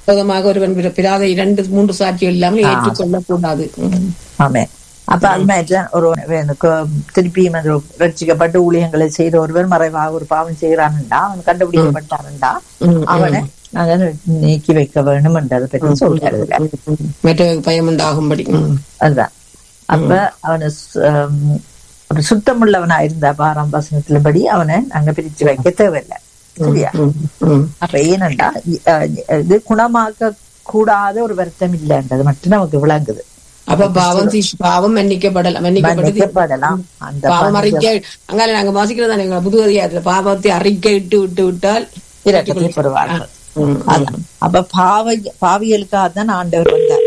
விரோதமாக ஒருவன் பிற- பிறாத இரண்டு மூன்று சாட்சிகள் இல்லாமல் ஏற்றுக்கொள்ளக் கூடாது ம். ஆமே அப்ப அது மாதிரிதான் ஒரு எனக்கு திருப்பியும் அது ரட்சிக்கப்பட்டு ஊழியங்களை செய்த ஒருவர் மறைவாக ஒரு பாவம் செய்யறான்டா அவன் கண்டுபிடிக்கப்பட்டான்டா ம், அவனை நாங்க நீக்கி வைக்க வேணும் என்றதை பற்றி சொல்றாரு இதுல. ம். மற்ற பயம் உண்டாகும்படி ம். அதுதான் அப்ப அவனை சு- ஆம், ஒரு சுத்தமுள்ளவனா இருந்தா பாராம் வசனத்துல படி அவனை நாங்க பிரிச்சு வைக்க தேவையில்லை சரியா ம், ம். அப்ப ஏனண்டா இ- அஹ் இது குணமாக்க கூடாத ஒரு வருத்தம் இல்லைன்றது மட்டும் நமக்கு விளங்குது அப்ப பாவம் தீ- பாவம் மன்னிக்கப்படலாம் மன்னிக்கப்பட்டு மன்னிக்கப்படலாம் அந்த பாவம் அறிக்கை அங்கால நாங்க வாசிக்கிறதா எங்க புது அதிகாரத்துல பாவத்தை அறிக்கை இட்டு விட்டு விட்டால் இரக்கத்தை பெறுவார்கள் ம், அதான். அப்ப பாவ பாவியலுக்காக தான் ஆண்டவர் வந்தார்